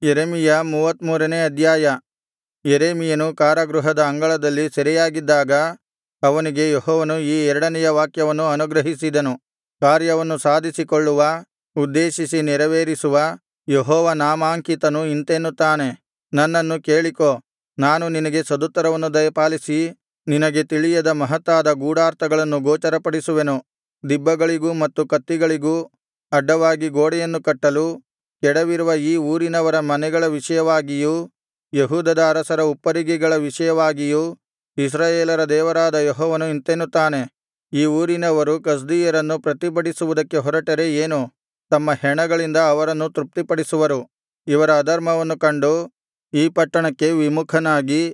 ಯೆರೆಮೀಯ ಮೂವತ್ತಮೂರನೇ ಅಧ್ಯಾಯ ಯೆರೆಮೀಯನು ಕಾರಾಗೃಹದ ಅಂಗಳದಲ್ಲಿ ಸೆರೆಯಾಗಿದ್ದಾಗ ಅವನಿಗೆ ಯೆಹೋವನು ಈ ಎರಡನೆಯ ವಾಕ್ಯವನ್ನು ಅನುಗ್ರಹಿಸಿದನು ಕಾರ್ಯವನ್ನು ಸಾಧಿಸಿಕೊಳ್ಳುವ ಉದ್ದೇಶಿಸಿ ನೆರವೇರಿಸುವ ಯೆಹೋವ ನಾಮಾಂಕಿತನು ಇಂತೆನ್ನುತ್ತಾನೆ ನನ್ನನ್ನು ಕೇಳಿಕೋ ನಾನು ನಿನಗೆ ಸದುತ್ತರವನ್ನು ದಯಪಾಲಿಸಿ ನಿನಗೆ ತಿಳಿಯದ ಮಹತ್ತಾದ ಗೂಢಾರ್ಥಗಳನ್ನು ಗೋಚರಪಡಿಸುವೆನು ದಿಬ್ಬಗಳಿಗೂ ಮತ್ತು ಕತ್ತಿಗಳಿಗೂ ಅಡ್ಡವಾಗಿ ಗೋಡೆಯನ್ನು ಕಟ್ಟಲು ಕೆಡವಿರುವ ಈ ಊರಿನವರ ಮನೆಗಳ ವಿಷಯವಾಗಿಯೂ ಯೆಹೂದದ ಅರಸರ ಉಪ್ಪರಿಗೆಗಳ ವಿಷಯವಾಗಿಯೂ ಇಸ್ರಾಯೇಲರ ದೇವರಾದ ಯೆಹೋವನು ಇಂತೆನ್ನುತ್ತಾನೆ ಈ ಊರಿನವರು ಕಸ್ದೀಯರನ್ನು ಪ್ರತಿಭಟಿಸುವುದಕ್ಕೆ ಹೊರಟರೆ ಏನು ತಮ್ಮ ಹೆಣಗಳಿಂದ ಅವರನ್ನು ತೃಪ್ತಿಪಡಿಸುವರು ಇವರ ಅಧರ್ಮವನ್ನು ಕಂಡು ಈ ಪಟ್ಟಣಕ್ಕೆ ವಿಮುಖನಾಗಿ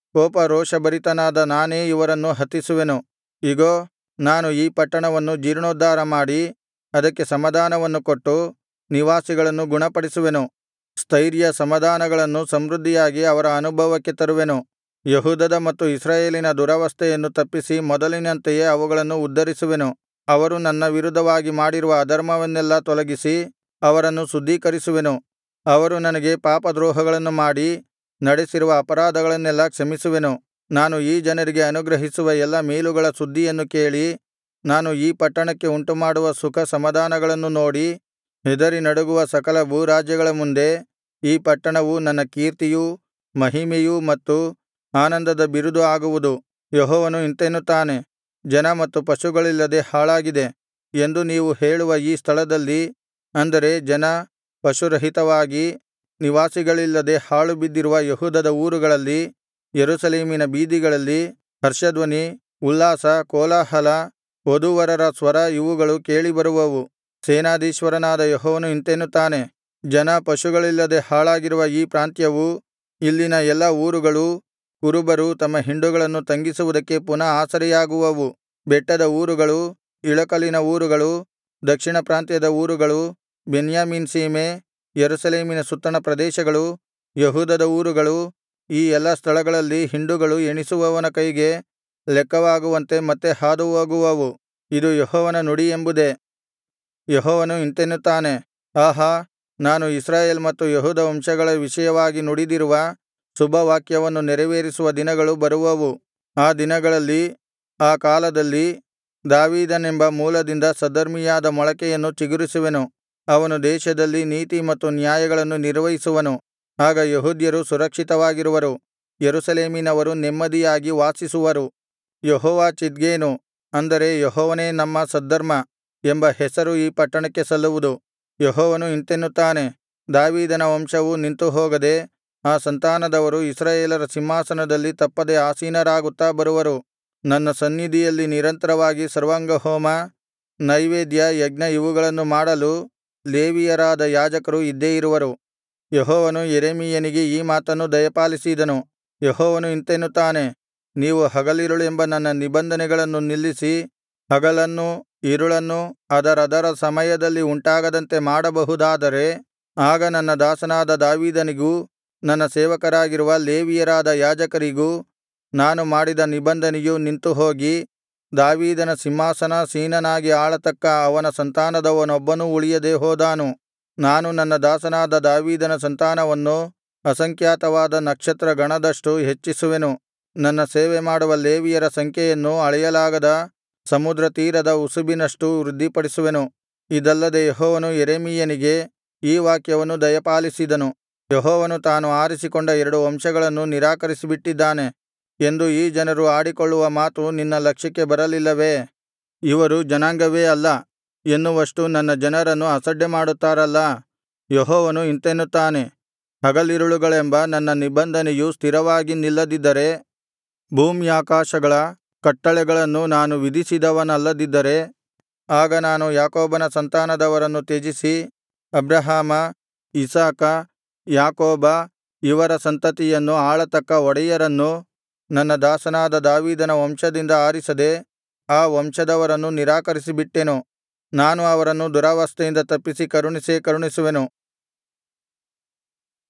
ಕೋಪರೋಷಭರಿತನಾದ ನಾನೇ ಇವರನ್ನು ಹತಿಸುವೆನು ಇಗೋ ನಾನು ಈ ಪಟ್ಟಣವನ್ನು ಜೀರ್ಣೋದ್ಧಾರ ಮಾಡಿ ಅದಕ್ಕೆ ಸಮಾಧಾನವನ್ನು ಕೊಟ್ಟು ನಿವಾಸಿಗಳನ್ನು ಗುಣಪಡಿಸುವೆನು ಸ್ಥೈರ್ಯ ಸಮಾಧಾನಗಳನ್ನು ಸಮೃದ್ಧಿಯಾಗಿ ಅವರ ಅನುಭವಕ್ಕೆ ತರುವೆನು ಯೆಹೂದದ ಮತ್ತು ಇಸ್ರಾಯೇಲಿನ ದುರವಸ್ಥೆಯನ್ನು ತಪ್ಪಿಸಿ ಮೊದಲಿನಂತೆಯೇ ಅವುಗಳನ್ನು ಉದ್ಧರಿಸುವೆನು ಅವರು ನನ್ನ ವಿರುದ್ಧವಾಗಿ ಮಾಡಿರುವ ಅಧರ್ಮವನ್ನೆಲ್ಲಾ ತೊಲಗಿಸಿ ಅವರನ್ನು ಶುದ್ಧೀಕರಿಸುವೆನು ಅವರು ನನಗೆ ಪಾಪದ್ರೋಹಗಳನ್ನು ಮಾಡಿ ನಡೆಸಿರುವ ಅಪರಾಧಗಳನ್ನೆಲ್ಲಾ ಕ್ಷಮಿಸುವೆನು ನಾನು ಈ ಜನರಿಗೆ ಅನುಗ್ರಹಿಸುವ ಎಲ್ಲಾ ಮೇಲುಗಳ ಸುದ್ದಿಯನ್ನು ಕೇಳಿ ನಾನು ಈ ಪಟ್ಟಣಕ್ಕೆ ಉಂಟುಮಾಡುವ ಸುಖ ಸಮಾಧಾನಗಳನ್ನು ನೋಡಿ ಹೆದರಿ ನಡುಗುವ ಸಕಲ ಭೂರಾಜ್ಯಗಳ ಮುಂದೆ ಈ ಪಟ್ಟಣವು ನನ್ನ ಕೀರ್ತಿಯೂ ಮಹಿಮೆಯೂ ಮತ್ತು ಆನಂದದ ಬಿರುದು ಆಗುವುದು ಯೆಹೋವನು ಇಂತೆನ್ನುತ್ತಾನೆ ಜನ ಮತ್ತು ಪಶುಗಳಿಲ್ಲದೆ ಹಾಳಾಗಿದೆ ಎಂದು ನೀವು ಹೇಳುವ ಈ ಸ್ಥಳದಲ್ಲಿ ಅಂದರೆ ಜನ ಪಶುರಹಿತವಾಗಿ ನಿವಾಸಿಗಳಿಲ್ಲದೆ ಹಾಳುಬಿದ್ದಿರುವ ಯೆಹೂದದ ಊರುಗಳಲ್ಲಿ ಯೆರೂಸಲೇಮಿನ ಬೀದಿಗಳಲ್ಲಿ ಹರ್ಷಧ್ವನಿ ಉಲ್ಲಾಸ ಕೋಲಾಹಲ ವಧೂವರರ ಸ್ವರ ಇವುಗಳು ಕೇಳಿಬರುವವು ಸೇನಾಧೀಶ್ವರನಾದ ಯೆಹೋವನು ಇಂತೆನ್ನುತ್ತಾನೆ ಜನ ಪಶುಗಳಿಲ್ಲದೆ ಹಾಳಾಗಿರುವ ಈ ಪ್ರಾಂತ್ಯವೂ ಇಲ್ಲಿನ ಎಲ್ಲಾ ಊರುಗಳೂ ಕುರುಬರು ತಮ್ಮ ಹಿಂಡುಗಳನ್ನು ತಂಗಿಸುವುದಕ್ಕೆ ಪುನಃ ಆಸರೆಯಾಗುವವು ಬೆಟ್ಟದ ಊರುಗಳು ಇಳಕಲಿನ ಊರುಗಳು ದಕ್ಷಿಣ ಪ್ರಾಂತ್ಯದ ಊರುಗಳು ಬೆನ್ಯಾಮೀನ್ ಸೀಮೆ ಯೆರೂಸಲೇಮಿನ ಸುತ್ತಣ ಪ್ರದೇಶಗಳು ಯೆಹೂದದ ಊರುಗಳು ಈ ಎಲ್ಲಾ ಸ್ಥಳಗಳಲ್ಲಿ ಹಿಂಡುಗಳು ಎಣಿಸುವವನ ಕೈಗೆ ಲೆಕ್ಕವಾಗುವಂತೆ ಮತ್ತೆ ಹಾದುಹೋಗುವವು ಇದು ಯೆಹೋವನ ನುಡಿ ಎಂಬುದೇ ಯೆಹೋವನು ಇಂತೆನ್ನುತ್ತಾನೆ ಆಹಾ ನಾನು ಇಸ್ರಾಯೇಲ್ ಮತ್ತು ಯೆಹೂದ ವಂಶಗಳ ವಿಷಯವಾಗಿ ನುಡಿದಿರುವ ಶುಭವಾಕ್ಯವನ್ನು ನೆರವೇರಿಸುವ ದಿನಗಳು ಬರುವವು ಆ ದಿನಗಳಲ್ಲಿ ಆ ಕಾಲದಲ್ಲಿ ದಾವೀದನೆಂಬ ಮೂಲದಿಂದ ಸದ್ಧರ್ಮಿಯಾದ ಮೊಳಕೆಯನ್ನು ಚಿಗುರಿಸುವೆನು ಅವನು ದೇಶದಲ್ಲಿ ನೀತಿ ಮತ್ತು ನ್ಯಾಯಗಳನ್ನು ನಿರ್ವಹಿಸುವನು ಆಗ ಯೆಹೂದ್ಯರು ಸುರಕ್ಷಿತವಾಗಿರುವರು ಯೆರೂಸಲೇಮಿನವರು ನೆಮ್ಮದಿಯಾಗಿ ವಾಸಿಸುವರು ಯೆಹೋವ ಚಿದ್ಕೇನು ಅಂದರೆ ಯೆಹೋವನೇ ನಮ್ಮ ಸದ್ಧರ್ಮ ಎಂಬ ಹೆಸರು ಈ ಪಟ್ಟಣಕ್ಕೆ ಸಲ್ಲುವುದು ಯೆಹೋವನು ಇಂತೆನ್ನುತ್ತಾನೆ ದಾವೀದನ ವಂಶವು ನಿಂತುಹೋಗದೆ ಆ ಸಂತಾನದವರು ಇಸ್ರಾಯೇಲರ ಸಿಂಹಾಸನದಲ್ಲಿ ತಪ್ಪದೆ ಆಸೀನರಾಗುತ್ತಾ ಬರುವರು ನನ್ನ ಸನ್ನಿಧಿಯಲ್ಲಿ ನಿರಂತರವಾಗಿ ಸರ್ವಾಂಗಹೋಮ ನೈವೇದ್ಯ ಯಜ್ಞ ಇವುಗಳನ್ನು ಮಾಡಲು ಲೇವಿಯರಾದ ಯಾಜಕರು ಇದ್ದೇ ಇರುವರು ಯೆಹೋವನು ಯೆರೆಮೀಯನಿಗೆ ಈ ಮಾತನ್ನು ದಯಪಾಲಿಸಿದನು ಯೆಹೋವನು ಇಂತೆನ್ನುತ್ತಾನೆ ನೀವು ಹಗಲಿರುಳೆಂಬ ನನ್ನ ನಿಬಂಧನೆಗಳನ್ನು ನಿಲ್ಲಿಸಿ ಹಗಲನ್ನೂ ಇರುಳನ್ನೂ ಅದರದರ ಸಮಯದಲ್ಲಿ ಉಂಟಾಗದಂತೆ ಮಾಡಬಹುದಾದರೆ ಆಗ ನನ್ನ ದಾಸನಾದ ದಾವೀದನಿಗೂ ನನ್ನ ಸೇವಕರಾಗಿರುವ ಲೇವಿಯರಾದ ಯಾಜಕರಿಗೂ ನಾನು ಮಾಡಿದ ನಿಬಂಧನೆಯು ನಿಂತುಹೋಗಿ ದಾವೀದನ ಸಿಂಹಾಸನಾಸೀನನಾಗಿ ಆಳತಕ್ಕ ಅವನ ಸಂತಾನದವನೊಬ್ಬನೂ ಉಳಿಯದೆ ಹೋದಾನು ನಾನು ನನ್ನ ದಾಸನಾದ ದಾವೀದನ ಸಂತಾನವನ್ನು ಅಸಂಖ್ಯಾತವಾದ ನಕ್ಷತ್ರ ಗಣದಷ್ಟು ಹೆಚ್ಚಿಸುವೆನು ನನ್ನ ಸೇವೆಮಾಡುವ ಲೇವಿಯರ ಸಂಖ್ಯೆಯನ್ನು ಅಳೆಯಲಾಗದ ಸಮುದ್ರ ತೀರದ ಉಸುಬಿನಷ್ಟು ವೃದ್ಧಿಪಡಿಸುವೆನು ಇದಲ್ಲದೆ ಯೆಹೋವನು ಯೆರೆಮೀಯನಿಗೆ ಈ ವಾಕ್ಯವನ್ನು ದಯಪಾಲಿಸಿದನು ಯೆಹೋವನು ತಾನು ಆರಿಸಿಕೊಂಡ ಎರಡು ವಂಶಗಳನ್ನು ನಿರಾಕರಿಸಿಬಿಟ್ಟಿದ್ದಾನೆ ಎಂದು ಈ ಜನರು ಆಡಿಕೊಳ್ಳುವ ಮಾತು ನಿನ್ನ ಲಕ್ಷ್ಯಕ್ಕೆ ಬರಲಿಲ್ಲವೇ ಇವರು ಜನಾಂಗವೇ ಅಲ್ಲ ಎನ್ನುವಷ್ಟು ನನ್ನ ಜನರನ್ನು ಅಸಡ್ಡೆಮಾಡುತ್ತಾರಲ್ಲಾ ಯೆಹೋವನು ಇಂತೆನ್ನುತ್ತಾನೆ ಹಗಲಿರುಳುಗಳೆಂಬ ನನ್ನ ನಿಬಂಧನೆಯು ಸ್ಥಿರವಾಗಿ ನಿಲ್ಲದಿದ್ದರೆ ಭೂಮ್ಯಾಕಾಶಗಳ ಕಟ್ಟಳೆಗಳನ್ನು ನಾನು ವಿಧಿಸಿದವನಲ್ಲದಿದ್ದರೆ ಆಗ ನಾನು ಯಾಕೋಬನ ಸಂತಾನದವರನ್ನು ತ್ಯಜಿಸಿ ಅಬ್ರಹಾಮ ಇಸಾಕ ಯಾಕೋಬ ಇವರ ಸಂತತಿಯನ್ನು ಆಳತಕ್ಕ ಒಡೆಯರನ್ನು ನನ್ನ ದಾಸನಾದ ದಾವೀದನ ವಂಶದಿಂದ ಆರಿಸದೆ ಆ ವಂಶದವರನ್ನು ನಿರಾಕರಿಸಿಬಿಟ್ಟೆನು ನಾನು ಅವರನ್ನು ದುರವಸ್ಥೆಯಿಂದ ತಪ್ಪಿಸಿ ಕರುಣಿಸೇ ಕರುಣಿಸುವೆನು